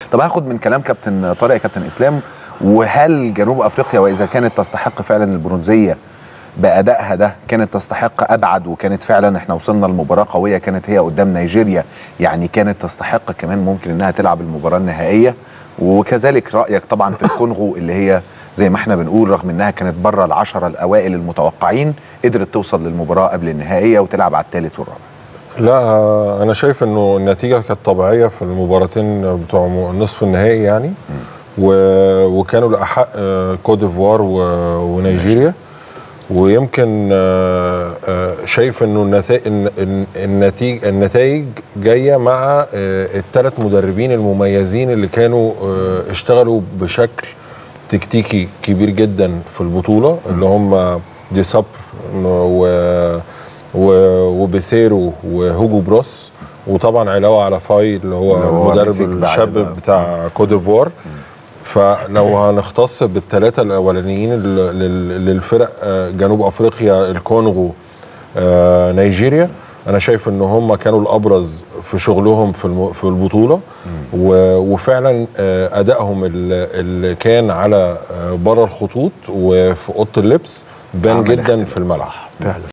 طب هاخد من كلام كابتن طارق يا كابتن اسلام وهل جنوب افريقيا واذا كانت تستحق فعلا البرونزيه بادائها ده كانت تستحق ابعد وكانت فعلا احنا وصلنا لمباراه قويه كانت هي قدام نيجيريا يعني كانت تستحق كمان ممكن انها تلعب المباراه النهائيه وكذلك رايك طبعا في الكونغو اللي هي زي ما احنا بنقول رغم انها كانت بره العشره الاوائل المتوقعين قدرت توصل للمباراه قبل النهائيه وتلعب على الثالث والرابع لا انا شايف انه النتيجه كانت طبيعيه في المباراتين بتوع نصف النهائي يعني و... وكانوا الاحق آه، كوت ديفوار و... ونيجيريا ويمكن آه، آه، شايف انه النتائج النتيج النتائج جايه مع الثلاث مدربين المميزين اللي كانوا آه، اشتغلوا بشكل تكتيكي كبير جدا في البطوله اللي هم دي صبر و و- وبيسيرو وهوجو بروس وطبعا علاوه على فاي اللي هو اللي هو المدرب مسك بعد الشاب ما- بتاع كوت ديفوار فلو هنختص بالثلاثه الاولانيين لل- لل- للفرق آه، جنوب افريقيا الكونغو آه، نيجيريا انا شايف ان هم كانوا الابرز في شغلهم في الم- في البطوله و- وفعلا آه، ادائهم ال- اللي كان على آه، بره الخطوط وفي اوضه اللبس بان عمل جدا اختلاف. في الملعب صح. فعلا